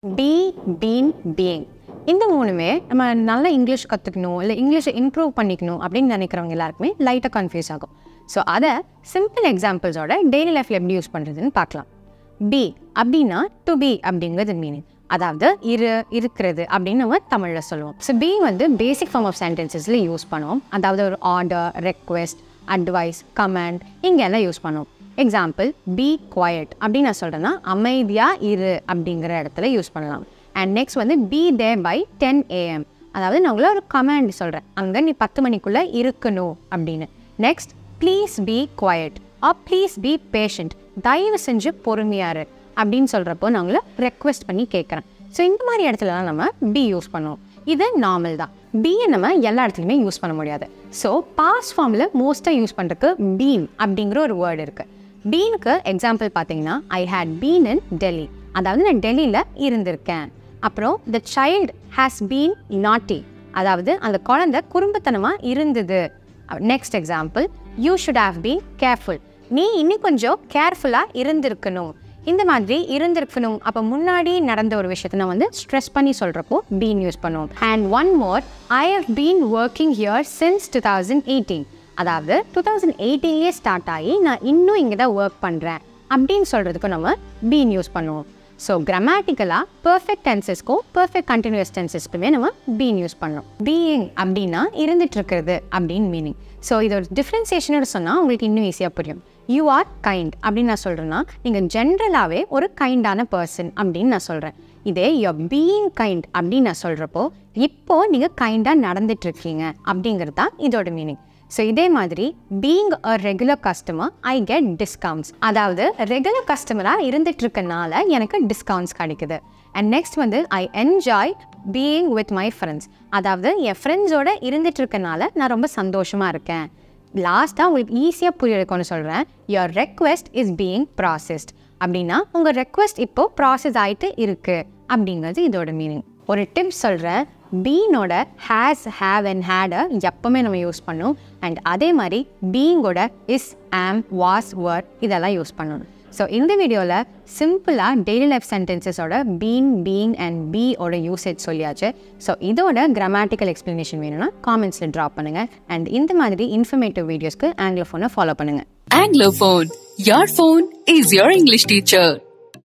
B been being இந்த மூணுமே நம்ம நல்லா இங்கிலீஷ் கற்றுக்கணும் இல்லை இங்கிலீஷை இம்ப்ரூவ் பண்ணிக்கணும் அப்படின்னு நினைக்கிறவங்க எல்லாருக்குமே லைட்டாக கன்ஃபியூஸ் ஆகும் ஸோ அதை சிம்பிள் எக்ஸாம்பிள்ஸோட டெய்லி லைஃப்பில் எப்படி யூஸ் பண்ணுறதுன்னு பார்க்கலாம் பி அப்படின்னா டு பி அப்படிங்கிறது மீனிங் அதாவது இரு இருக்கிறது அப்படின்னு நம்ம தமிழில் சொல்லுவோம் ஸோ பி வந்து பேசிக் ஃபார்ம் ஆஃப் சென்டென்சஸில் யூஸ் பண்ணுவோம் அதாவது ஒரு ஆர்டர் ரெக்வெஸ்ட் அட்வைஸ் கமெண்ட் இங்கெல்லாம் யூஸ் பண்ணுவோம் எக்ஸாம்பிள் பி குவயட் அப்படின்னு நான் சொல்கிறேன்னா அமைதியாக இரு அப்படிங்கிற இடத்துல யூஸ் பண்ணலாம் அண்ட் நெக்ஸ்ட் வந்து be there by ten AM அதாவது நான் உங்களை ஒரு கமாண்ட் சொல்கிறேன் அங்கே நீ பத்து மணிக்குள்ளே இருக்கணும் அப்படின்னு next please be quiet or please be patient தயவு செஞ்சு பொறுமையாரு அப்படின்னு சொல்கிறப்போ நான் உங்களை ரெக்வெஸ்ட் பண்ணி கேட்குறேன் ஸோ இந்த மாதிரி இடத்துலலாம் நம்ம பி யூஸ் பண்ணுவோம் இது நார்மல் தான் பியை நம்ம எல்லா இடத்துலையுமே யூஸ் பண்ண முடியாது ஸோ பாஸ் ஃபார்மில் மோஸ்ட்டாக யூஸ் பண்ணுறதுக்கு பீன் அப்படிங்கிற ஒரு வேர்டு இருக்குது பீனுக்கு எக்ஸாம்பிள் பார்த்தீங்கன்னா I had been in Delhi அதாவது நான் டெல்லியில் இருந்திருக்கேன் அப்புறம் த சைல்டு ஹேஸ் பீன் நாட்டி அதாவது அந்த குழந்தை குறும்புத்தனமாக இருந்தது next example you should have been careful நீ இன்னும் கொஞ்சம் கேர்ஃபுல்லாக இருந்திருக்கணும் இந்த மாதிரி இருந்திருக்கணும் அப்போ முன்னாடி நடந்த ஒரு விஷயத்தை நான் வந்து ஸ்ட்ரெஸ் பண்ணி சொல்கிறப்போ பீன் யூஸ் பண்ணுவோம் and one more I have been working here since two thousand eighteen அதாவது டூ தௌசண்ட் எயிட்டீன்லேயே ஸ்டார்ட் ஆகி நான் இன்னும் இங்கே தான் ஒர்க் பண்ணுறேன் அப்படின்னு சொல்கிறதுக்கும் நம்ம பீன் யூஸ் பண்ணுவோம் ஸோ கிராமட்டிக்கலாக பர்ஃபெக்ட் டென்சஸ்க்கும் பர்ஃபெக்ட் கண்டினியூஸ் டென்சஸ்க்குமே நம்ம பீன் யூஸ் பண்ணோம் பீயிங் அப்படின்னா இருந்துட்டு இருக்கிறது அப்படின்னு மீனிங் ஸோ இதோட டிஃப்ரென்சியேஷனோட சொன்னால் உங்களுக்கு இன்னும் ஈஸியாக புரியும் யூ ஆர் கைண்ட் அப்படின்னு நான் சொல்கிறேன்னா நீங்கள் ஜென்ரலாகவே ஒரு கைண்டான பர்சன் அப்படின்னு நான் சொல்கிறேன் இதே யூஆர் பீயிங் கைண்ட் அப்படின்னு நான் சொல்கிறப்போ இப்போ நீங்கள் கைண்டாக நடந்துட்டு இருக்கீங்க அப்படிங்கிறது தான் இதோட மீனிங் ஸோ இதே மாதிரி being a regular customer I get discounts அதாவது ரெகுலர் கஸ்டமராக இருந்துட்டு இருக்கனால எனக்கு டிஸ்கவுண்ட்ஸ் கிடைக்குது அண்ட் நெக்ஸ்ட் வந்து I enjoy being with my friends அதாவது என் ஃப்ரெண்ட்ஸோட இருந்துட்டு இருக்கனால நான் ரொம்ப சந்தோஷமாக இருக்கேன் லாஸ்ட்டாக உங்களுக்கு ஈஸியாக புரியறதுக்குன்னு சொல்கிறேன் your request is being processed அப்படின்னா உங்கள் ரெக்வெஸ்ட் இப்போது ப்ராசஸ் ஆகிட்டு இருக்குது அப்படிங்கிறது இதோட மீனிங் ஒரு டிப்ஸ் சொல்கிறேன் பீனோட ஹேஸ் ஹேவ் அண்ட் ஹேடை எப்போவுமே நம்ம யூஸ் பண்ணணும் அண்ட் அதே மாதிரி பீங்கோட இஸ் ஆம் வாஸ் வர் இதெல்லாம் யூஸ் பண்ணணும் ஸோ இந்த வீடியோவில் சிம்பிளாக டெய்லி லைஃப் சென்டென்சஸோட பீன் பீயிங் அண்ட் பி ஓட யூசேஜ் சொல்லியாச்சு ஸோ இதோட கிராமட்டிக்கல் எக்ஸ்ப்ளனேஷன் வேணும்னா காமெண்ட்ஸில் ட்ராப் பண்ணுங்கள் அண்ட் இந்த மாதிரி இன்ஃபர்மேட்டிவ் வீடியோஸ்க்கு ஆங்கிலோ ஃபோனை ஃபாலோ பண்ணுங்கள் Anglophone. Your phone is your English teacher.